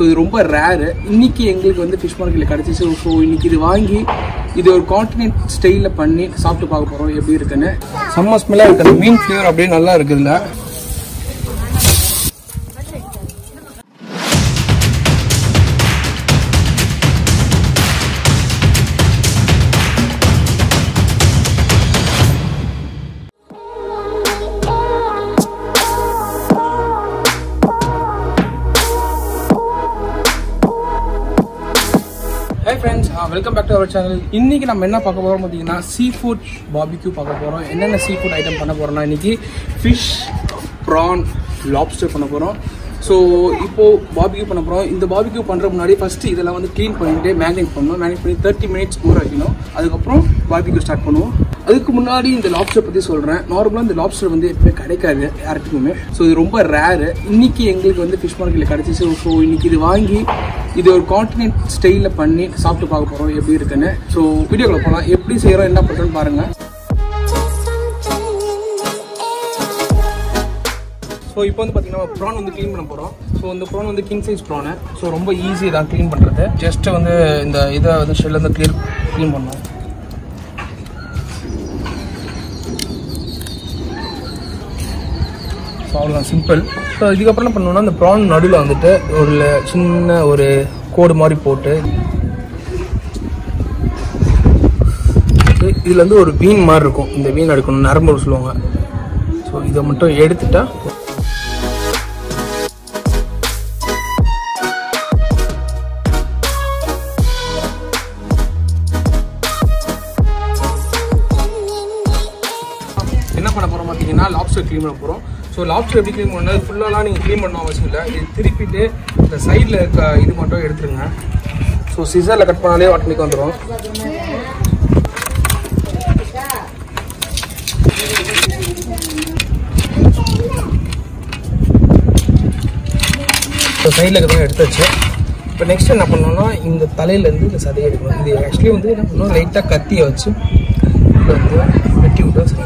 இது ரொம்ப ரேரு இன்னைக்கு எங்களுக்கு வந்து ஃபிஷ் மார்க்கெட்டில் கிடச்சிச்சு ஸோ இன்னைக்கு இது வாங்கி இது ஒரு கான்டினென்ட் ஸ்டைலில் பண்ணி சாப்பிட்டு பார்க்க போகிறோம் எப்படி இருக்குன்னு செம்ம ஸ்மெல்லாக இருக்கு அந்த மீன் ஃப்ளேவர் அப்படியே நல்லா இருக்குதுல்ல hey friends welcome back to our channel இன்னைக்கு நம்ம என்ன பார்க்க போறோம் பார்த்தீங்கன்னா சீ ஃபுட் பாபிக்யூ பார்க்க போறோம் என்னென்ன சீ ஃபுட் ஐட்டம் பண்ண போறோம்னா இன்னைக்கு ஃபிஷ் ப்ரான் லாப்ஸ்டர் பண்ண போறோம் ஸோ இப்போ பாபிக்யூ பண்ண போறோம் இந்த பாபிக்யூ பண்றதுக்கு முன்னாடி ஃபர்ஸ்ட் இதெல்லாம் வந்து க்ளீன் பண்ணிட்டு மேக்னேட் பண்ணணும் மேக்னேட் பண்ணி தேர்ட்டி மினிட்ஸ் ஊற வைக்கணும் அதுக்கப்புறம் பாபிக்யூ ஸ்டார்ட் பண்ணுவோம் அதுக்கு முன்னாடி இந்த லாப்ஸ்டர் பற்றி சொல்கிறேன் நார்மலாக இந்த லாப்ஸ்டர் வந்து எப்பவுமே கிடைக்காது யாருக்குமே ஸோ இது ரொம்ப ரேரு இன்னைக்கு எங்களுக்கு வந்து ஃபிஷ் மார்க்கெட்டில் கிடச்சிச்சு ஸோ இன்னைக்கு இது வாங்கி இது ஒரு கான்டினென்ட் ஸ்டைலில் பண்ணி சாப்பிட்டு பார்க்க போகிறோம் எப்படி இருக்குன்னு ஸோ வீடியோக்குள்ள போகலாம் எப்படி செய்கிறோம் என்ன பண்ணுறோன்னு பாருங்கள் ஸோ இப்போ வந்து பார்த்தீங்கன்னா ப்ரான் வந்து க்ளீன் பண்ண போகிறோம் ஸோ இந்த ப்ரான் வந்து கிங் சைஸ் ப்ரானு ஸோ ரொம்ப ஈஸி தான் க்ளீன் பண்ணுறது ஜஸ்ட் வந்து இந்த இதை வந்து ஷெல்ல வந்து க்ளீன் க்ளீன் பண்ணணும் ஸோ அவ்வளோதான் சிம்பிள் ஸோ இதுக்கப்புறம் என்ன பண்ணணும்னா அந்த ப்ரான் நடுவில் வந்துட்டு ஒரு சின்ன ஒரு கோடு மாதிரி போட்டு இதில் வந்து ஒரு வீன் மாதிரி இருக்கும் இந்த வீன் எடுக்கணும் நரம்பு சொல்லுவாங்க ஸோ இதை மட்டும் எடுத்துட்டா என்ன பண்ண போகிறோம் பார்த்தீங்கன்னா லாப்ஸ்டர் க்ளீன் பண்ண போகிறோம் ஸோ லாப்ஸ்டர் எப்படி க்ளீன் பண்ணது ஃபுல்லாலாம் நீங்கள் க்ளீன் பண்ண அவசியம் இல்லை இது திருப்பிட்டு இந்த சைடில் இருக்க இது மட்டும் எடுத்துருங்க ஸோ சிசரில் கட் பண்ணாலே ஆட்டோமேட்டிக் வந்துடும் ஸோ சைடில் இருக்கிறத எடுத்து வச்சு இப்போ நெக்ஸ்ட் என்ன பண்ணோம்னா இந்த தலையிலேருந்து இந்த சதையை எடுக்கணும் இது ஆக்சுவலி வந்து என்ன பண்ணணும் லைட்டாக கத்தியை வச்சு இதை வந்து வெட்டி விட்டா சரி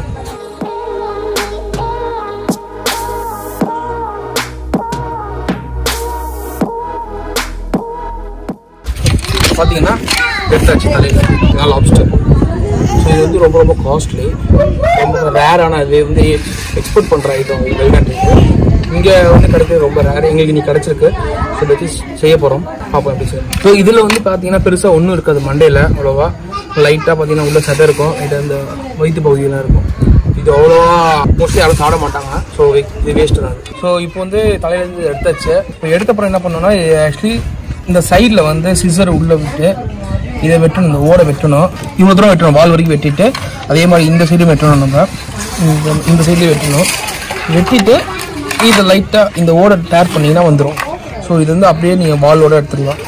பார்த்தீங்கன்னா எடுத்தாச்சு தலையில் இதெல்லாம் லாப்ஸ்டர் ஸோ இது வந்து ரொம்ப ரொம்ப காஸ்ட்லி ரொம்ப ரேரான இது வந்து எக்ஸ்போர்ட் பண்ணுற ஐட்டம் வெளிநாட்டுக்கு இங்கே வந்து கிடைக்கிறது ரொம்ப ரேர் எங்களுக்கு இன்னைக்கு கிடச்சிருக்கு ஸோ இதை வச்சு செய்ய போகிறோம் பார்ப்போம் எப்படி சார் ஸோ இதில் வந்து பார்த்தீங்கன்னா பெருசாக ஒன்றும் இருக்காது மண்டையில் அவ்வளோவா லைட்டாக பார்த்தீங்கன்னா உள்ள சதை இருக்கும் இது அந்த வயிற்று பகுதியெல்லாம் இருக்கும் இது அவ்வளோவா மோஸ்ட்லி யாரும் சாப்பிட மாட்டாங்க ஸோ இது வேஸ்ட்டு தான் ஸோ இப்போ வந்து தலையிலேருந்து எடுத்தாச்சு இப்போ எடுத்தப்புறம் என்ன பண்ணோம்னா ஆக்சுவலி இந்த சைடில் வந்து சிசர் உள்ளே விட்டு இதை வெட்டணும் இந்த ஓடை வெட்டணும் இவ்வளோ தூரம் வெட்டணும் வால் வரைக்கும் வெட்டிட்டு அதே மாதிரி இந்த சைடும் வெட்டணும் நம்ம இந்த இந்த சைட்லேயும் வெட்டணும் வெட்டிட்டு இதை லைட்டாக இந்த ஓடை டேர் பண்ணிங்கன்னா வந்துடும் ஸோ இது வந்து அப்படியே நீங்கள் வாலோட எடுத்துடலாம்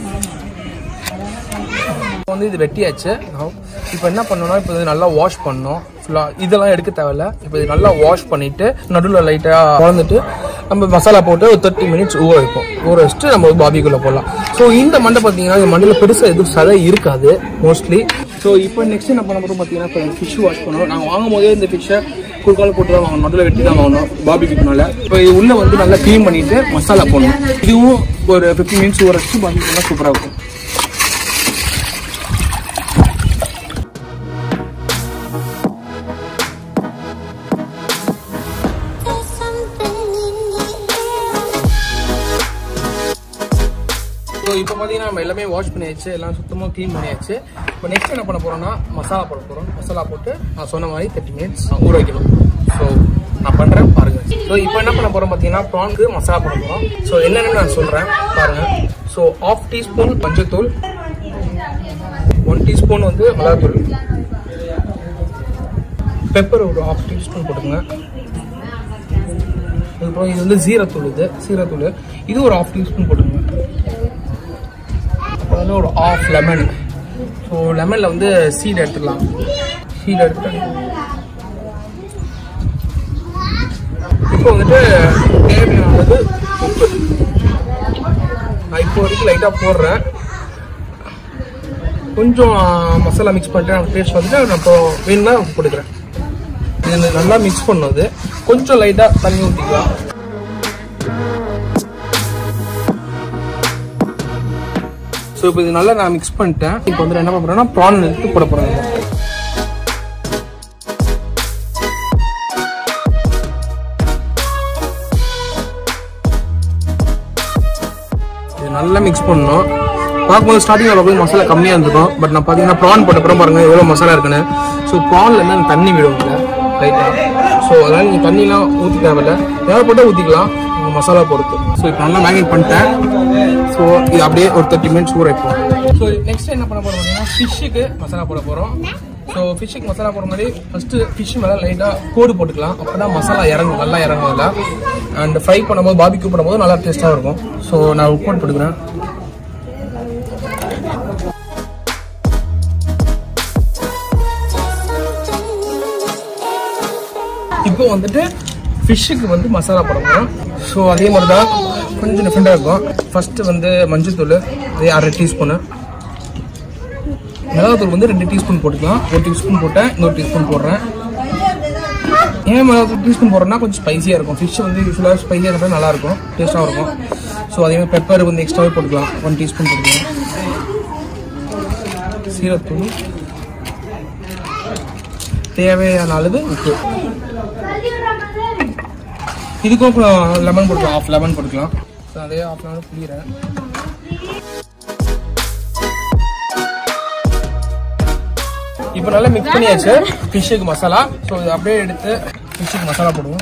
இப்போ வந்து இது வெட்டியாச்சு இப்போ என்ன பண்ணணும்னா இப்போ இது நல்லா வாஷ் பண்ணணும் ஃபுல்லாக இதெல்லாம் எடுக்க தேவையில்ல இப்போ இது நல்லா வாஷ் பண்ணிட்டு நடுவில் லைட்டாக குழந்துட்டு நம்ம மசாலா போட்டு ஒரு தேர்ட்டி மினிட்ஸ் ஊற வைப்போம் ஊற வச்சுட்டு நம்ம பாபிக்குள்ளே போடலாம் ஸோ இந்த மண்டை பார்த்தீங்கன்னா இந்த மண்டையில் பெருசாக எதுவும் சதை இருக்காது மோஸ்ட்லி ஸோ இப்போ நெக்ஸ்ட் என்ன பண்ண போகிறோம் பார்த்தீங்கன்னா இப்போ ஃபிஷ் வாஷ் பண்ணணும் நாங்கள் வாங்கும் போதே இந்த ஃபிஷ்ஷை குறுக்கால போட்டு தான் வாங்கணும் நடுவில் வெட்டி தான் வாங்கணும் பாபிக்குனால இப்போ இது உள்ளே வந்து நல்லா க்ளீன் பண்ணிட்டு மசாலா போடணும் இதுவும் ஒரு ஃபிஃப்டி மினிட்ஸ் ஊற வச்சு பாபிக்குனா சூப்பராக இருக்கும் ஸோ இப்போ பார்த்தீங்கன்னா நம்ம எல்லாமே வாஷ் பண்ணியாச்சு எல்லாம் சுத்தமாக க்ளீன் பண்ணியாச்சு இப்போ நெக்ஸ்ட் என்ன பண்ண போறோம்னா மசாலா போட போகிறோம் மசாலா போட்டு நான் சொன்ன மாதிரி தேர்ட்டி மினிட்ஸ் ஊற வைக்கணும் ஸோ நான் பண்ணுறேன் பாருங்க ஸோ இப்போ என்ன பண்ண போகிறோம் பார்த்தீங்கன்னா ப்ரான்க்கு மசாலா போட போகிறோம் ஸோ என்னென்னு நான் சொல்கிறேன் பாருங்க ஸோ ஆஃப் டீஸ்பூன் மஞ்சத்தூள் ஒன் டீஸ்பூன் வந்து மிளகாத்தூள் பெப்பர் ஒரு ஆஃப் டீஸ்பூன் போட்டுக்கோங்க அதுக்கப்புறம் இது வந்து ஜீரத்தூள் இது சீரத்தூள் இது ஒரு ஆஃப் டீஸ்பூன் போட்டுக்கோங்க அப்புறம் வந்து ஒரு ஆஃப் லெமன் ஸோ லெமனில் வந்து சீட் எடுத்துக்கலாம் சீட் எடுத்துட்டு இப்போ வந்துட்டு தேவையானது உப்பு நான் இப்போ வரைக்கும் லைட்டாக போடுறேன் கொஞ்சம் மசாலா மிக்ஸ் பண்ணிட்டு நான் டேஸ்ட் வந்துட்டு நான் அப்புறம் வேணும்னா கொடுக்குறேன் இது நல்லா மிக்ஸ் பண்ணது கொஞ்சம் லைட்டாக தண்ணி ஊற்றிக்கலாம் ஸோ இப்போ இது நல்லா நான் மிக்ஸ் பண்ணிட்டேன் இப்போ வந்து என்ன பண்ண போறேன்னா ப்ரான் எடுத்து போட போறேன் இதுல. இது நல்லா மிக்ஸ் பண்ணணும் பார்க்கும்போது ஸ்டார்டிங் பார்க்கும்போது மசாலா கம்மியாக இருந்திருக்கும் பட் நான் பார்த்தீங்கன்னா ப்ரான் போட்ட அப்புறம் பாருங்க எவ்வளோ மசாலா இருக்குன்னு ஸோ ப்ரான்ல இருந்து அந்த தண்ணி விடுவோம்ல லைட்டாக ஸோ அதனால நீங்கள் தண்ணிலாம் ஊற்றி தேவையில்ல தேவைப்பட்டால் ஊற்றிக்கலாம் உங்கள் மசாலா பொறுத்து ஸோ இப்போ நல்லா மேரினேட் பண்ணிட்டேன் ஸோ இது அப்படியே ஒரு தேர்ட்டி மினிட்ஸ் ஊற வைப்போம் ஸோ நெக்ஸ்ட் என்ன பண்ண போகிறோம் பார்த்தீங்கன்னா ஃபிஷ்ஷுக்கு மசாலா போட போகிறோம் ஸோ ஃபிஷ்ஷுக்கு மசாலா போடுற மாதிரி ஃபஸ்ட்டு ஃபிஷ் மேலே லைட்டாக கோடு போட்டுக்கலாம் அப்போ தான் மசாலா இறங்கும் நல்லா இறங்கும் அதில் அண்ட் ஃப்ரை பண்ணும்போது பாபிக்யூ பண்ணும்போது நல்லா டேஸ்ட்டாக இருக்கும் ஸோ நான் ஒரு கோட் போட்டுக்கிறேன் இப்போ வந்துட்டு ஃபிஷ்ஷுக்கு வந்து மசாலா போடணும் ஸோ அதே மாதிரி தான் கொஞ்சம் டிஃப்ரெண்டாக இருக்கும் ஃபர்ஸ்ட் வந்து மஞ்சள்தூள் அதே அரை டீஸ்பூனு மிளகாத்தூள் வந்து ரெண்டு டீஸ்பூன் போட்டுக்கலாம் ஒரு டீஸ்பூன் போட்டேன் இன்னொரு டீஸ்பூன் போடுறேன் ஏன் மிளகாத்தூள் டீஸ்பூன் போடுறேன்னா கொஞ்சம் ஸ்பைசியாக இருக்கும் ஃபிஷ் வந்து யூஸ்வலாக ஸ்பைசியாக இருந்தால் நல்லா இருக்கும் டேஸ்ட்டாக இருக்கும் ஸோ அதே மாதிரி பெப்பர் வந்து எக்ஸ்ட்ராவே போட்டுக்கலாம் ஒன் டீஸ்பூன் போட்டுக்கலாம் சீரத்தூள் தேவையான அளவு உப்பு இதுக்கும் லெமன் போட்டுக்கலாம் ஆஃப் லெமன் போட்டுக்கலாம் ஸோ அதே ஆஃப் லெமன் புளிகிறேன் இப்போ நல்லா மிக்ஸ் பண்ணியாச்சு ஃபிஷ்ஷுக்கு மசாலா ஸோ இது அப்படியே எடுத்து ஃபிஷ்ஷுக்கு மசாலா போடுவோம்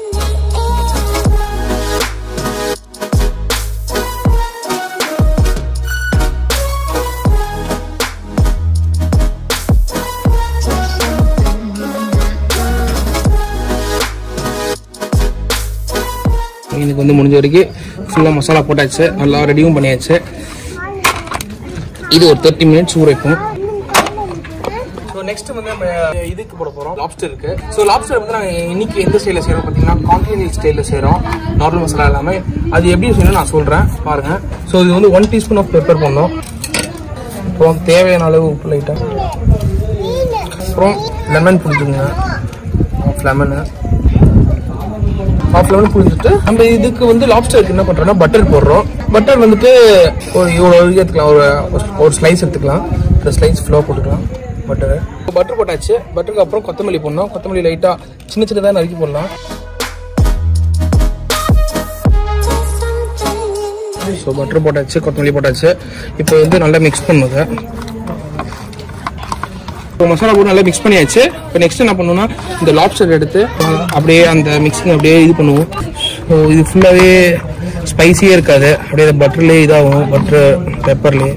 எனக்கு வந்து முடிஞ்ச வரைக்கும் ஃபுல்லாக மசாலா போட்டாச்சு நல்லா ரெடியும் பண்ணியாச்சு இது ஒரு தேர்ட்டி மினிட்ஸ் ஊற வைக்கும் ஸோ நெக்ஸ்ட் வந்து நம்ம இதுக்கு போட போகிறோம் லாப்ஸ்டருக்கு ஸோ லாப்ஸ்டர் வந்து நாங்கள் இன்னைக்கு எந்த ஸ்டைலில் செய்கிறோம் பார்த்தீங்கன்னா கான்டினென்டல் ஸ்டைலில் செய்கிறோம் நார்மல் மசாலா இல்லாமல் அது எப்படி செய்யணும் நான் சொல்கிறேன் பாருங்கள் ஸோ இது வந்து ஒன் டீஸ்பூன் ஆஃப் பெப்பர் பண்ணோம் அப்புறம் தேவையான அளவு உப்பு லைட்டாக அப்புறம் லெமன் புளிஞ்சுங்க ஆஃப் லெமனு ஆஃப் லெமன் புளிஞ்சிட்டு நம்ம இதுக்கு வந்து லாப்ஸ்டருக்கு என்ன பண்ணுறோம்னா பட்டர் போடுறோம் பட்டர் வந்துட்டு ஒரு இவ்வளோ எடுத்துக்கலாம் ஒரு ஒரு ஸ்லைஸ் எடுத்துக்கலாம் இந்த ஸ்லைஸ் ஃபுல்லாக போட்டுக்கலாம் பட்டரு பட்டர் போட்டாச்சு பட்டருக்கு அப்புறம் கொத்தமல்லி போடணும் கொத்தமல்லி லைட்டாக சின்ன சின்னதாக நறுக்கி போடலாம் ஸோ பட்டர் போட்டாச்சு கொத்தமல்லி போட்டாச்சு இப்போ வந்து நல்லா மிக்ஸ் பண்ணுங்க இப்போ மசாலா போட்டு நல்லா மிக்ஸ் பண்ணியாச்சு இப்போ நெக்ஸ்ட் என்ன பண்ணணும்னா இந்த லாப்ஸ்டர் எடுத்து அஹ், அப்படியே அந்த மிக்சிங் அப்படியே இது பண்ணுவோம் ஸோ இது ஃபுல்லாகவே ஸ்பைசியே இருக்காது அப்படியே பட்டர்லேயே இதாகும் பட்டர் பெப்பர்லேயே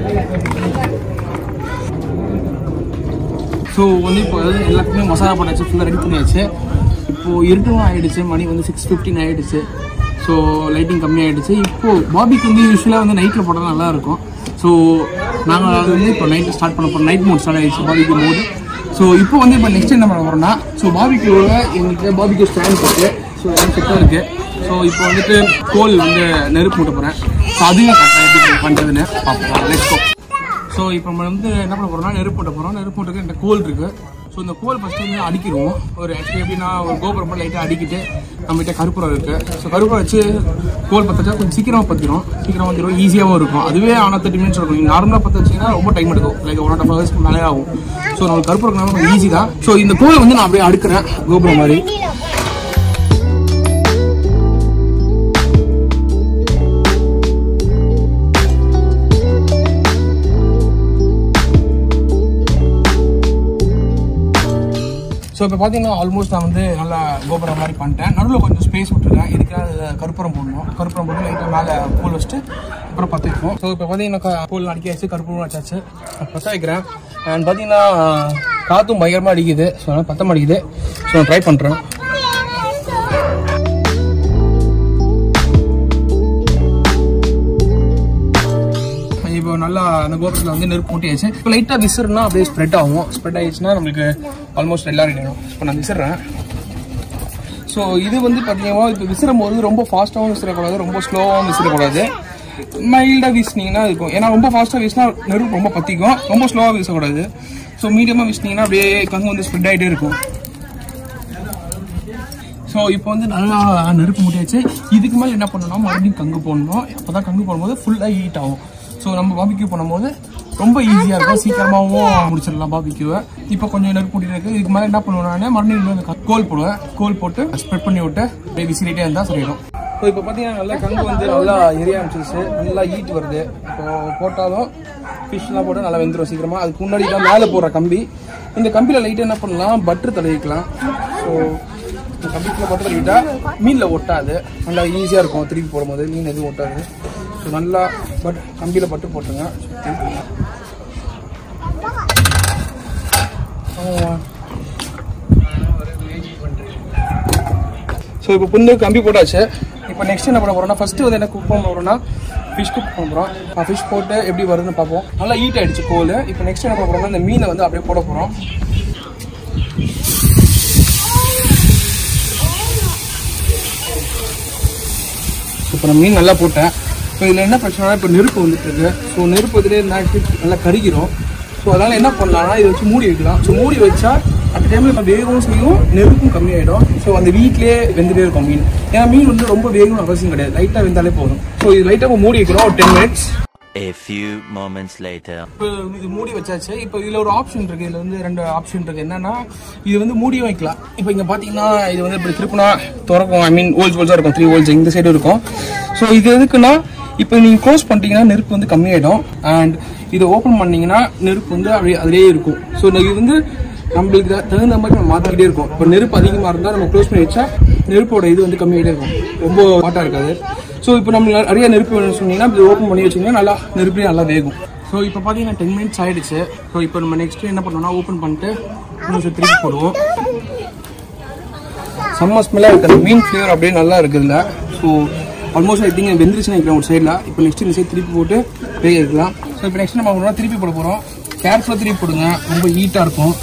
ஸோ வந்து இப்போ வந்து எல்லாத்துக்குமே மசாலா போட்டாச்சு ஃபுல்லாக ரெடி பண்ணியாச்சு இப்போது இருட்டும் ஆயிடுச்சு மணி வந்து சிக்ஸ் ஃபிஃப்டின் ஆயிடுச்சு ஸோ லைட்டிங் கம்மியாயிடுச்சு இப்போ பாபிக்கு வந்து யூஸ்வலாக வந்து நைட்டில் போட்டால் நல்லா இருக்கும் ஸோ நாங்கள் அது வந்து இப்போ நைட்டு ஸ்டார்ட் பண்ண போகிறோம் நைட் மோட் ஸ்டார்ட் ஆயிடுச்சு பாபிக்கு மோடு ஸோ இப்போ வந்து இப்போ நெக்ஸ்ட் என்ன பண்ண போகிறோம்னா ஸோ பாபிக்யூவில் எங்களுக்கு பாபிக்யூ ஸ்டாண்ட் இருக்கு ஸோ எல்லாம் செட்டாக இருக்குது ஸோ இப்போ வந்துட்டு கோல் வந்து நெருப்பு மூட்ட போகிறேன் ஸோ அதையும் கரெக்டாக எப்படி பண்ணுறதுன்னு பார்ப்போம் நெக்ஸ்ட் ஸோ இப்போ நம்ம வந்து என்ன பண்ண போறோம்னா நெருப்பு போட்ட போகிறோம் நெருப்பு போட்டுக்கு இந்த கோல் இருக்கு ஸோ இந்த கோல் ஃபஸ்ட்டு வந்து அடிக்கிடுவோம் ஒரு ஆக்சுவலி எப்படின்னா ஒரு கோபுரம் மட்டும் லைட்டாக அடிக்கிட்டு நம்மகிட்ட கருப்புரம் இருக்கு ஸோ கருப்புரம் வச்சு கோல் பற்ற வச்சா கொஞ்சம் சீக்கிரமாக பற்றிடும் சீக்கிரமாக வந்துடும் ஈஸியாகவும் இருக்கும் அதுவே ஆனால் தேர்ட்டி மினிட்ஸ் இருக்கும் நீங்கள் நார்மலாக பற்ற வச்சிங்கன்னா ரொம்ப டைம் எடுக்கும் லைக் ஒன் ஆஃப் ஹவர்ஸ்க்கு மேலே ஆகும் ஸோ நம்மளுக்கு கருப்புரம் கொஞ்சம் ஈஸி தான் ஸோ இந்த கோலை வந்து நான் அப்படியே அடுக்கிறேன் கோபுரம் மாதிரி ஸோ இப்போ பார்த்தீங்கன்னா ஆல்மோஸ்ட் நான் வந்து நல்லா கோபுரம் மாதிரி பண்ணிட்டேன் நடுவில் கொஞ்சம் ஸ்பேஸ் விட்டுருக்கேன் இதுக்காக கருப்புரம் போடணும் கருப்புரம் போட்டு லைட்டாக மேலே பூல் வச்சுட்டு அப்புறம் பற்ற வைப்போம் ஸோ இப்போ பார்த்தீங்கன்னா பூல் அடிக்காச்சு கருப்புரம் வச்சாச்சு பற்ற வைக்கிறேன் அண்ட் பார்த்தீங்கன்னா காற்றும் பயங்கரமாக அடிக்குது ஸோ அதனால் பற்ற மாட்டேங்குது ஸோ நான் ட்ரை பண்ணுறேன் இப்போ நல்லா அந்த கோபுரத்தில் வந்து நெருப்பு மூட்டியாச்சு இப்போ லைட்டாக விசிறுனா அப்படியே ஸ்ப்ரெட் ஆகும் ஸ்ப்ரெட் ஆயிடுச்சுன்னா நம்மளுக்கு ஆல்மோஸ்ட் எல்லாரும் வேணும் இப்போ நான் விசிறேன் ஸோ இது வந்து பார்த்தீங்கன்னா இப்போ விசிறும் போது ரொம்ப ஃபாஸ்ட்டாகவும் விசிறக்கூடாது ரொம்ப ஸ்லோவாகவும் விசிறக்கூடாது மைல்டாக வீசினீங்கன்னா இருக்கும் ஏன்னா ரொம்ப ஃபாஸ்ட்டாக வீசினா நெருப்பு ரொம்ப பற்றிக்கும் ரொம்ப ஸ்லோவாக வீசக்கூடாது ஸோ மீடியமாக வீசினீங்கன்னா அப்படியே கங்கு வந்து ஸ்ப்ரெட் ஆகிட்டே இருக்கும் ஸோ இப்போ வந்து நல்லா நெருப்பு மூட்டியாச்சு இதுக்கு மேலே என்ன பண்ணணும்னா மறுபடியும் கங்கு போடணும் அப்போ தான் கங்கு போடும்போது ஃபுல்லாக ஹீட் ஆகும் ஸோ நம்ம பாபிக்யூ பண்ணும்போது ரொம்ப ஈஸியாக இருக்கும் சீக்கிரமாகவும் முடிச்சிடலாம் பாபிக்யூவை இப்போ கொஞ்சம் நெருப்பு கூட்டிட்டு இருக்கு இதுக்கு மேலே என்ன பண்ணுவேன் நான் மறுபடியும் இன்னும் இந்த கோல் போடுவேன் கோல் போட்டு ஸ்ப்ரெட் பண்ணி விட்டு அப்படியே விசிறிட்டே இருந்தால் சரியிடும் ஸோ இப்போ பார்த்தீங்கன்னா நல்லா கங்கு வந்து நல்லா எரிய ஆரம்பிச்சிருச்சு நல்லா ஈட் வருது இப்போ போட்டாலும் ஃபிஷ்லாம் போட்டு நல்லா வெந்துடும் சீக்கிரமா அதுக்கு முன்னாடி தான் மேலே போடுற கம்பி இந்த கம்பியில் லைட்டாக என்ன பண்ணலாம் பட்டர் தடவிக்கலாம் ஸோ இந்த கம்பிக்குள்ள பட்டர் தடவிட்டா மீனில் ஒட்டாது நல்லா ஈஸியாக இருக்கும் திருப்பி போடும்போது மீன் எதுவும் ஒட்டாது ஸோ நல்லா பட் கம்பியில் பட்டு போட்டுருங்க ஆமாம்மா ஸோ இப்போ புண்ணு கம்பி போட்டாச்சு இப்போ நெக்ஸ்ட் என்ன பண்ண போறோம்னா ஃபர்ஸ்ட் வந்து என்ன குக் பண்ண போறோம்னா ஃபிஷ் குக் பண்ண போறோம் ஃபிஷ் போட்டு எப்படி வருதுன்னு பார்ப்போம் நல்லா ஹீட் ஆயிடுச்சு கோல் இப்போ நெக்ஸ்ட் என்ன பண்ண போறோம்னா இந்த மீனை வந்து அப்படியே போட போறோம் இப்போ நான் மீன் நல்லா போட்டேன் இப்போ இதில் என்ன பிரச்சனைனா இப்போ நெருப்பு வந்துட்டு இருக்கு ஸோ நெருப்பு இதுலேயே இருந்தால் நல்லா கருகிரும் ஸோ அதனால என்ன பண்ணலாம்னா இதை வச்சு மூடி வைக்கலாம் ஸோ மூடி வச்சா அந்த டைமில் இப்போ வேகவும் செய்யும் நெருப்பும் கம்மியாயிடும் ஸோ அந்த வீட்லேயே வெந்துட்டே இருக்கும் மீன் ஏன்னா மீன் வந்து ரொம்ப வேகணும்னு அவசியம் கிடையாது லைட்டாக வெந்தாலே போதும் ஸோ இது லைட்டாக மூடி வைக்கிறோம் ஒரு ten minutes A few moments later. இப்போ இது மூடி வச்சாச்சு இப்போ இதுல ஒரு ஆப்ஷன் இருக்கு இதுல வந்து ரெண்டு ஆப்ஷன் இருக்கு என்னன்னா இது வந்து மூடியும் வைக்கலாம் இப்போ இங்க பாத்தீங்கன்னா இது வந்து இப்படி திருப்பினா திறக்கும் ஐ மீன் ஹோல்ஸ் ஹோல்ஸா இருக்கும் த்ரீ ஹோல்ஸ் இந்த சைடு இருக்கும் ஸோ இது எதுக்குன்னா இப்போ நீங்க க்ளோஸ் பண்ணிட்டீங்கன்னா நெருப்பு வந்து கம்மியாயிடும் அண்ட் இதை ஓப்பன் பண்ணீங்கன்னா நெருப்பு வந்து அப்படியே அதிலே இருக்கும் ஸோ இது வந்து நம்மளுக்கு தகுந்த மாதிரி நம்ம மாற்றிக்கிட்டே இருக்கும் இப்போ நெருப்பு அதிகமாக இருந்தால் நம்ம க்ளோஸ் பண்ணி வச்சா நெருப்போட இது வந்து கம்மியாகிட்டே இருக்கும் ரொம்ப ஹாட்டாக இருக்காது ஸோ இப்போ நம்ம நிறைய நெருப்பு வேணும்னு சொன்னீங்கன்னா இது ஓப்பன் பண்ணி வச்சிங்கன்னா நல்லா நெருப்புலேயே நல்லா வேகும் ஸோ இப்போ பார்த்தீங்கன்னா டென் மினிட்ஸ் ஆயிடுச்சு ஸோ இப்போ நம்ம நெக்ஸ்ட் என்ன பண்ணோம்னா ஓப்பன் பண்ணிட்டு இன்னும் திருப்பி போடுவோம் செம்ம ஸ்மெல்லாக இருக்குது அந்த மீன் ஃப்ளேவர் அப்படியே நல்லா இருக்குதுல்ல ஸோ ஆல்மோஸ்ட் ஐ திங்க் வெந்துருச்சுன்னு நினைக்கிறேன் ஒரு சைடில் இப்போ நெக்ஸ்ட் இந்த சைடு திருப்பி போட்டு வேக வைக்கலாம் ஸோ இப்போ நெக்ஸ்ட் நம்ம பண்ணோம்னா திருப்பி போட போகிறோம் கேர்ஃபுல்லாக திருப்பி போடுங்க ரொம்ப ஹீட்டாக இருக்கும்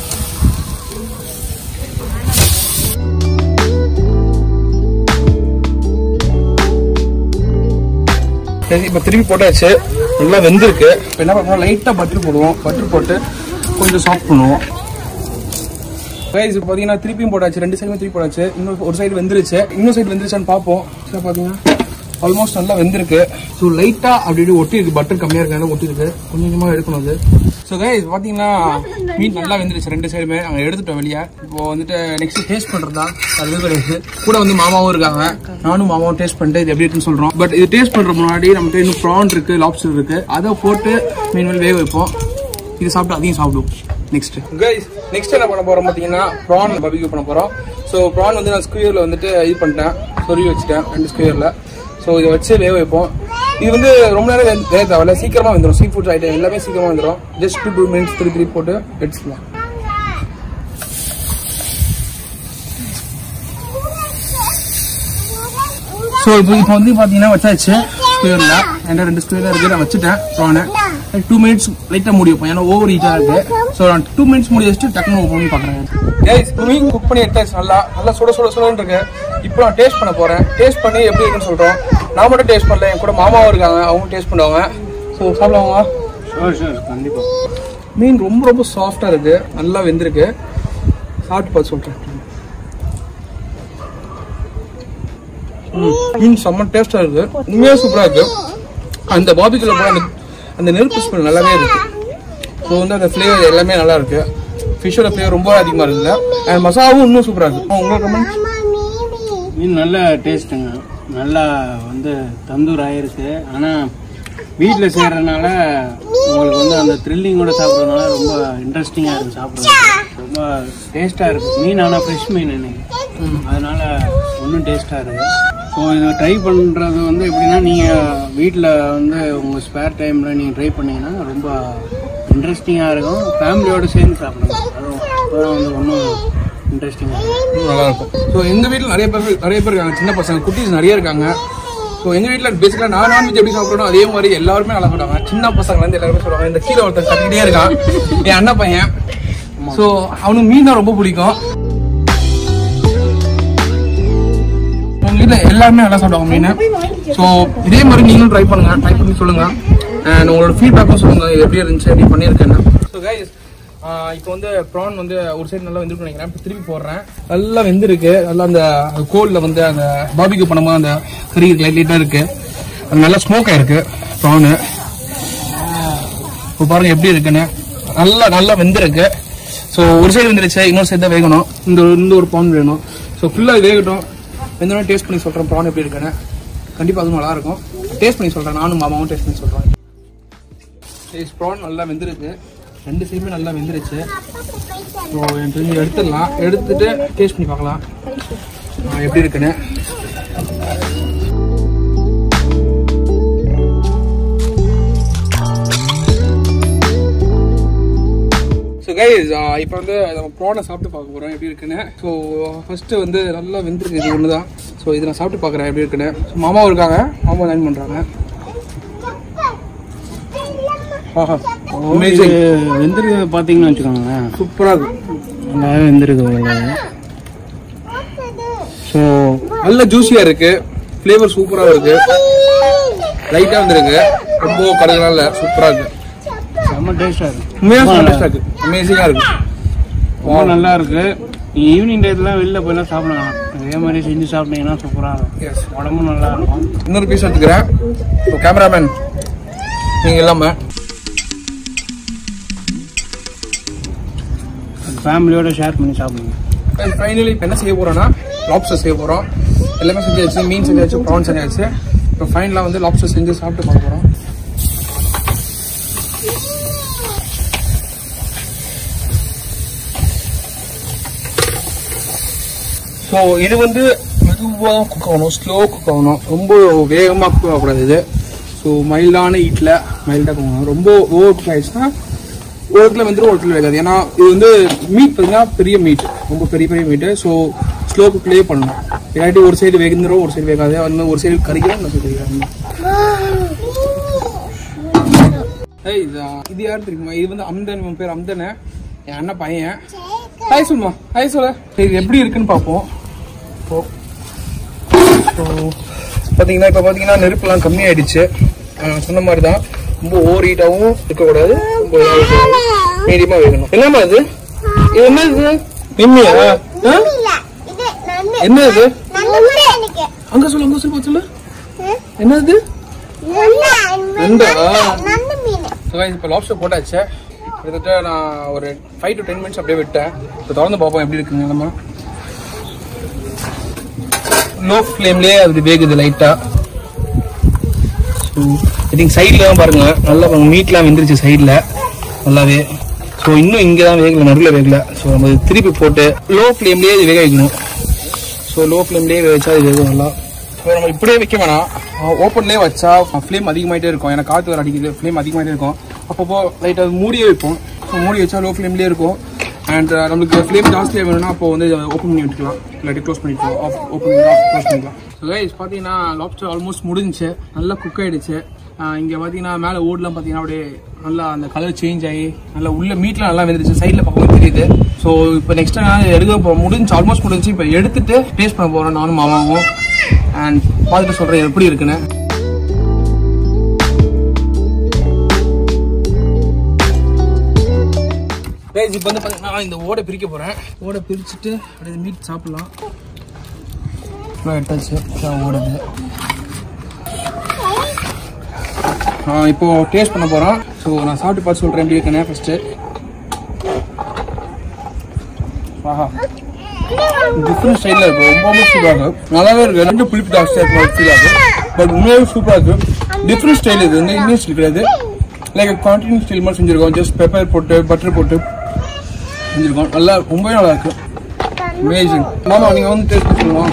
சரி இப்போ திருப்பி போட்டாச்சு நல்லா வெந்திருக்கு இப்போ என்ன பண்ணுவோம் லைட்டாக பட்டர் போடுவோம் பட்டர் போட்டு கொஞ்சம் சாஃப்ட் பண்ணுவோம் கைஸ் இப்போ பார்த்தீங்கன்னா திருப்பியும் போட்டாச்சு ரெண்டு சைடுமே திருப்பி போட்டாச்சு இன்னும் ஒரு சைடு வெந்துருச்சு இன்னொரு சைடு வெந்துருச்சான்னு பார்ப்போம் சரி பார்த்தீங்கன்னா ஆல்மோஸ்ட் நல்லா வெந்திருக்கு ஸோ லைட்டாக அப்படி இப்படி ஒட்டி இருக்கு பட்டர் கம்மியாக இருக்கிறதால ஒட்டி இருக்கு கொஞ்சம் கொஞ்சமாக எடுக்கணும் அது ஸோ கைஸ் பார்த்தீங்கன்னா மீன் நல்லா வெந்துருச்சு ரெண்டு சைடுமே நாங்கள் எடுத்துட்டோம் வெளியே இப்போ வந்துட்டு நெக்ஸ்ட் டேஸ்ட் பண்ணுறதா அது எதுவும் கிடையாது கூட வந்து மாமாவும் இருக்காங்க நானும் மாமாவும் டேஸ்ட் பண்ணிட்டு இது எப்படி இருக்குன்னு சொல்கிறோம் பட் இது டேஸ்ட் பண்ணுற முன்னாடி நம்மகிட்ட இன்னும் ப்ரான் இருக்கு லாப்ஸ்டர் இருக்கு அதை போட்டு மீன் மேல் வேக வைப்போம் இது சாப்பிட்டு அதையும் சாப்பிடுவோம் நெக்ஸ்ட் கைஸ் நெக்ஸ்ட் என்ன பண்ண போறோம் பாத்தீங்கன்னா ப்ரான் பபிக்யூ பண்ண போறோம் ஸோ ப்ரான் வந்து நான் ஸ்கூயர்ல வந்துட்டு இது பண்ணிட்டேன் சொருவி வச்சுட்டேன் ரெண்டு ஸ்கூயர்ல ஸோ இதை வச்சு வேக வைப்போம் இது வந்து ரொம்ப நேரம் வே- வேக தேவையில்ல சீக்கிரமா வந்துடும் சீ ஃபுட் ஐட்டம் எல்லாமே சீக்கிரமா வந்துடும் just two two minutes three three போட்டு எடுத்துக்கலாம் ஸோ இப்போ இப்போ வந்து பார்த்தீங்கன்னா வச்சாச்சு ஸ்கொயரில் என்கிட்ட ரெண்டு ஸ்கொயரில் இருக்குது நான் வச்சுட்டேன் ப்ரானை டூ மினிட்ஸ் லைட்டாக மூடி வைப்போம் ஏன்னா ஓவர் ஹீட்டாக இருக்கு ஸோ நான் டூ மினிட்ஸ் மூடி வச்சுட்டு டக்குனு ஓப்பன் பண்ணி பார்க்குறேன் கைஸ் மீன் குக் பண்ணி எடுத்தாச்சு நல்லா நல்லா சுட சுட சுடன்னு இருக்கு இப்போ நான் டேஸ்ட் பண்ண போகிறேன் டேஸ்ட் பண்ணி எப்படி இருக்குன்னு சொல்கிறோம் நான் மட்டும் டேஸ்ட் பண்ணல என் கூட மாமாவும் இருக்காங்க அவங்க டேஸ்ட் பண்ணுவாங்க ஸோ சாப்பிடுவாங்க ஷோர் ஷோர் கண்டிப்பா மீன் ரொம்ப ரொம்ப சாஃப்டாக இருக்கு நல்லா வெந்திருக்கு சாப்பிட்டு பார்த்து சொல்கிறேன் மீன் செம்ம டேஸ்டாக இருக்கு உண்மையாக சூப்பராக இருக்கு அந்த பாபிக்குள்ள போட அந்த அந்த நெருப்பு ஸ்மெல் நல்லாவே இருக்கு ஸோ வந்து அந்த ஃப்ளேவர் எல்லாமே நல்லா இருக்கு ஃபிஷ்ஷோட ஃப்ளேவர் ரொம்ப அதிகமாக இருக்குல்ல அண்ட் மசாலாவும் இன்னும் சூப்பராக இருக்கு உங்களுக்கு கமெண்ட் மீன் நல்ல டேஸ்ட்டுங்க நல்லா வந்து தந்தூர் ஆயிருக்கு ஆனால் வீட்டில் செய்கிறதுனால உங்களுக்கு வந்து அந்த த்ரில்லிங்கோட சாப்பிட்றதுனால ரொம்ப இன்ட்ரெஸ்டிங்காக இருக்குது சாப்பிட்றது ரொம்ப டேஸ்ட்டாக இருக்குது மீன் ஆனால் ஃப்ரெஷ் மீன் இன்னைக்கு அதனால இன்னும் டேஸ்ட்டாக இருக்குது ஸோ இது ட்ரை பண்ணுறது வந்து எப்படின்னா நீங்கள் வீட்டில் வந்து உங்கள் ஸ்பேர் டைமில் நீங்கள் ட்ரை பண்ணீங்கன்னா ரொம்ப இன்ட்ரெஸ்டிங்காக இருக்கும் ஃபேமிலியோட சேர்ந்து சாப்பிடுங்க அதுவும் அப்பதான் வந்து ஒன்றும் இன்ட்ரெஸ்டிங்காக இருக்கும் நல்லா இருக்கும் ஸோ எங்க வீட்டில் நிறைய பேர் நிறைய பேர் இருக்காங்க சின்ன பசங்க குட்டீஸ் நிறைய இருக்காங்க ஸோ எங்க வீட்டில் பேசிக்கலாக நான் நான்வெஜ் எப்படி சாப்பிட்றோம் அதே மாதிரி எல்லாருமே நல்லா சாப்பிடுவாங்க சின்ன பசங்கள்ல இருந்து எல்லாருமே சொல்லுவாங்க இந்த கீழே ஒருத்தன் கட்டிக்கிட்டே இருக்கான் என் அண்ணன் பையன் ஸோ அவனுக்கு மீன் தான் ரொம்ப பிடிக்கும் உங்க வீட்டில் எல்லாருமே நல்லா சாப்பிடுவாங்க மீன் ஸோ இதே மாதிரி நீங்களும் ட்ரை பண்ணுங்க ட்ரை பண்ணி சொல்லுங்க அண்ட் உங்களோட ஃபீட்பேக்கும் சொல்லுங்க இது எப்படி இருந்துச்சு எப்படி பண்ணியிருக்கேன்னு ஸோ கைஸ் இப்போ வந்து ப்ரான் வந்து ஒரு சைடு நல்லா வெந்திருக்கு நினைக்கிறேன் இப்போ திருப்பி போடுறேன் நல்லா வெந்திருக்கு நல்லா அந்த கோல்ல வந்து அந்த பாபிக்கு பண்ணும்போது அந்த கறி லைட் லைட்டாக இருக்கு அது நல்லா ஸ்மோக் ஆயிருக்கு ப்ரானு இப்போ பாருங்க எப்படி இருக்குன்னு நல்லா நல்லா வெந்திருக்கு ஸோ ஒரு சைடு வெந்துருச்சு இன்னொரு சைடு தான் வேகணும் இந்த இந்த ஒரு ப்ரான் வேணும் ஸோ ஃபுல்லாக வேகட்டும் வெந்தோடனே டேஸ்ட் பண்ணி சொல்கிறேன் ப்ரான் எப்படி இருக்குன்னு கண்டிப்பாக அதுவும் நல்லா இருக்கும் டேஸ்ட் பண்ணி சொல்கிறேன் நானும் மாமாவும் டேஸ்ட் பண்ணி சொல்கிறேன் டேஸ்ட் ப்ரான் நல்லா வெந்திருக்கு ரெண்டு சைடுமே நல்லா வெந்துருச்சு ஸோ எனக்கு தெரிஞ்சு எடுத்துடலாம் எடுத்துட்டு டேஸ்ட் பண்ணி பார்க்கலாம் ஆ, எப்படி இருக்குன்னு ஸோ கைஸ் இப்போ வந்து நம்ம ப்ரானை சாப்பிட்டு பார்க்க போகிறோம் எப்படி இருக்குன்னு ஸோ ஃபஸ்ட்டு வந்து நல்லா வெந்திருக்கு இது ஒன்று தான் ஸோ இது நான் சாப்பிட்டு பார்க்குறேன் எப்படி இருக்குன்னு ஸோ மாமாவும் இருக்காங்க மாமா ஜாயின் பண்ணுறாங்க ஆஹா அமேசிங் வெந்திருக்கு பார்த்தீங்கன்னு வச்சுக்கோங்களேன் சூப்பராக இருக்கு நல்லாவே வெந்திருக்கு உங்களுக்கு ஸோ நல்ல ஜூஸியாக இருக்கு ஃப்ளேவர் சூப்பராக இருக்கு லைட்டாக வந்துருக்கு ரொம்ப கடைகளாக இல்லை சூப்பராக இருக்கு செம்ம டேஸ்டாக இருக்கு உண்மையாக டேஸ்டாக இருக்கு அமேசிங்காக இருக்கு ரொம்ப நல்லா இருக்கு நீங்க ஈவினிங் டயத்துலாம் வெளில போயெல்லாம் சாப்பிடலாம் இதே மாதிரி செஞ்சு சாப்பிட்டீங்கன்னா சூப்பராக இருக்கும் எஸ் உடம்பும் நல்லா இருக்கும் இன்னொரு பீஸ் எடுத்துக்கிறேன் ஸோ கேமராமேன் நீங்கள் இல்லாமல் ஃபேமிலியோட ஷேர் பண்ணி சாப்பிடுங்க ஃபைனலி இப்போ என்ன செய்ய போகிறோம்னா லாப்ஸ்டர் செய்ய போகிறோம் எல்லாமே செஞ்சாச்சு மீன் செஞ்சாச்சு ப்ரான் செஞ்சாச்சு இப்போ ஃபைனலாக வந்து லாப்ஸ்டர் செஞ்சு சாப்பிட்டு பார்க்க போகிறோம் ஸோ இது வந்து மெதுவாக தான் குக் ஆகணும் ஸ்லோ குக் ஆகணும் ரொம்ப வேகமாக குக் ஆகக்கூடாது இது ஸோ மைல்டான ஹீட்டில் மைல்டாக குக் ஆகணும் ரொம்ப ஓவர் குக் ஆயிடுச்சுன்னா ஒரு இடத்துல வந்துடும் ஒரு இடத்துல வேகாது ஏன்னா இது வந்து மீட் பார்த்தீங்கன்னா பெரிய மீட் ரொம்ப பெரிய பெரிய மீட்டு ஸோ ஸ்லோ குக்லேயே பண்ணணும் இல்லாட்டி ஒரு சைடு வேகந்துடும் ஒரு சைடு வேகாது வந்து ஒரு சைடு கறிக்கிறோம் இன்னொரு சைடு கறிக்கிறோம் ஏய் இது இது யார் தெரியுமா இது வந்து அம்தன் இவன் பேர் அம்தனு என் அண்ணன் பையன் ஹாய் சொல்லுமா ஹாய் சொல்ல சரி இது எப்படி இருக்குன்னு பார்ப்போம் ஸோ ஸோ பார்த்தீங்கன்னா இப்போ பார்த்தீங்கன்னா நெருப்புலாம் கம்மியாயிடுச்சு ஆஹ் சொன்ன மாதிரி தான் ரொம்ப ஓவர் ஹீட்டாகவும் இருக்கக்கூடாது ரொம்ப மீடியமாக வேகணும் என்னம்மா இது இது என்ன இது நிம்மியா ஆ? என்ன இது அங்க சொல்லு அங்க சொல்லு சொல்லு என்ன இது நண்டா ஸோ இப்போ லாப்ஸ்டர் போட்டாச்சு கிட்டத்தட்ட நான் ஒரு ஃபைவ் டு டென் மினிட்ஸ் அப்படியே விட்டேன் இப்போ திறந்து பார்ப்போம் எப்படி இருக்குங்க நம்ம லோ ஃப்ளேம்லேயே அது வேகுது லைட்டாக ஸோ ஐ திங்க் சைடில் தான் பாருங்க நல்லா பாருங்க மீட்லாம் வெந்துருச்சு சைடில் நல்லாவே ஸோ இன்னும் இங்கே தான் வேகல நடுவில் வேகல ஸோ நம்ம இது திருப்பி போட்டு லோ ஃப்ளேம்லேயே இது வேக வைக்கணும் ஸோ லோ ஃப்ளேம்லேயே வச்சா இது வேகும் நல்லா ஸோ நம்ம இப்படியே வைக்க வேணாம் ஓப்பன்லேயே வச்சா ஃப்ளேம் அதிகமாயிட்டே இருக்கும் ஏன்னா காற்று வர அடிக்குது ஃப்ளேம் அதிகமாயிட்டே இருக்கும் அப்பப்போ லைட்டாக மூடியே வைப்போம் ஸோ மூடி வச்சா லோ ஃப்ளேம்லேயே இருக்கும் அண்ட் நம்மளுக்கு ஃப்ளேம் ஜாஸ்தியாக வேணும்னா அப்போ வந்து ஓப்பன் பண்ணி விட்டுக்கலாம் இல்லாட்டி க்ளோஸ் பண்ணிக்கலாம் ஆஃப் ஓப்பன் க்ளோஸ் பண்ணிக்கலாம் ஸோ கைஸ் பார்த்தீங்கன்னா லாப்ஸ்டர் ஆல்மோஸ்ட் முடிஞ்சுச்சு நல்லா குக் ஆயிடுச்சு இங்கே பார்த்தீங்கன்னா மேலே ஓடெலாம் பார்த்தீங்கன்னா அப்படியே நல்லா அந்த கலர் சேஞ்ச் ஆகி நல்லா உள்ள மீட்லாம் நல்லா வந்துருச்சு சைடில் பக்கம் தெரியுது ஸோ இப்போ நெக்ஸ்ட் நான் எடுக்க போ முடிஞ்சு ஆல்மோஸ்ட் முடிஞ்சு இப்போ எடுத்துட்டு டேஸ்ட் பண்ண போகிறோம் நானும் மாமாவும் அண்ட் பார்த்துட்டு சொல்கிறேன் எப்படி இருக்குன்னு கைஸ் இப்போ வந்து பார்த்தீங்கன்னா இந்த ஓடை பிரிக்க போகிறேன் ஓடை பிரிச்சுட்டு அப்படியே மீட் சாப்பிட்லாம் ஃபுல்லாக எடுத்தாச்சு இதான் ஓடுது ஆ, இப்போ டேஸ்ட் பண்ண போகிறோம் ஸோ நான் சாப்பிட்டு பார்த்து சொல்கிறேன் எப்படி இருக்குன்னு ஃபஸ்ட்டு ஆஹா டிஃப்ரெண்ட் ஸ்டைலில் இருக்கும் ரொம்ப ரொம்ப சூப்பராக இருக்கும் நல்லாவே இருக்கு ரெண்டு புளிப்பு ஜாஸ்தியாக இருக்கும் ஃபீல் ஆகும் பட் உண்மையாகவே சூப்பராக இருக்கு டிஃப்ரெண்ட் ஸ்டைல் இது வந்து இந்தியன் ஸ்டைல் கிடையாது லைக் கான்டினென்ட் ஸ்டைல் மாதிரி செஞ்சிருக்கோம் ஜஸ்ட் பெப்பர் போட்டு பட்டர் போட்டு செஞ்சிருக்கோம் நல்லா ரொம்பவே நல்லா இருக்கு அமேசிங் மாமா நீங்கள் வந்து டேஸ்ட் பண்ணி சொல்லுவோம்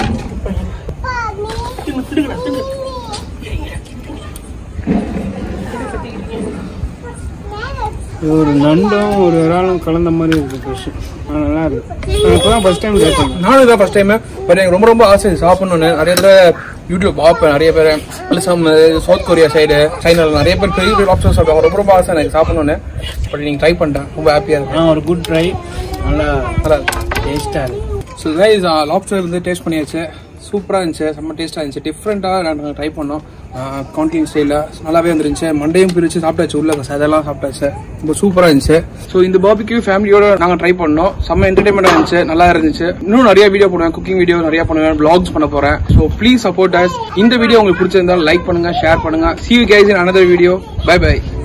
இது ஒரு நண்டும் ஒரு இறாலும் கலந்த மாதிரி இருக்கு ஃபிஷ் நல்லா இருக்கு நான் இப்போ தான் ஃபர்ஸ்ட் டைம் ட்ரை பண்ணேன் நானும் இதான் ஃபர்ஸ்ட் டைம் பட் எனக்கு ரொம்ப ரொம்ப ஆசை இது சாப்பிடணும்னு நிறைய தடவை யூடியூப் பார்ப்பேன் நிறைய பேர் சம் சவுத் கொரியா சைடு சைனால நிறைய பேர் பெரிய பெரிய ஆப்ஷன் சாப்பிடுவாங்க ரொம்ப ரொம்ப ஆசை எனக்கு சாப்பிடணும்னு பட் நீங்கள் ட்ரை பண்ணிட்டேன் ரொம்ப ஹாப்பியாக இருக்கேன் ஆ ஒரு குட் ட்ரை நல்லா நல்லா இருக்கு டேஸ்ட்டாக இருக்கு ஸோ கைஸ் லாப்ஸ்டர் வந்து டேஸ்ட் பண்ணியாச்சு சூப்பராக இருந்துச்சு செம்ம டேஸ்ட்டாக இருந்துச்சு டிஃப்ரெண்ட்டாக நாங்கள் ட்ரை பண்ணோம் கவுண்டிங் ஸ்டைலில் நல்லாவே வந்துருந்துச்சு மண்டையும் பிரித்து சாப்பிட்டாச்சு உள்ள அதெல்லாம் சாப்பிட்டாச்சு ரொம்ப சூப்பராக இருந்துச்சு ஸோ இந்த பாபிக்கு ஃபேமிலியோட நாங்கள் ட்ரை பண்ணோம் செம்ம என்டர்டைன்மெண்ட்டாக இருந்துச்சு நல்லா இருந்துச்சு இன்னும் நிறைய வீடியோ போடுவேன் குக்கிங் வீடியோ நிறைய பண்ணுவேன் vlogs பண்ண போகிறேன் ஸோ ப்ளீஸ் சப்போர்ட் அஸ் இந்த வீடியோ உங்களுக்கு பிடிச்சிருந்தாலும் லைக் பண்ணுங்க ஷேர் பண்ணுங்க see you guys in another video bye bye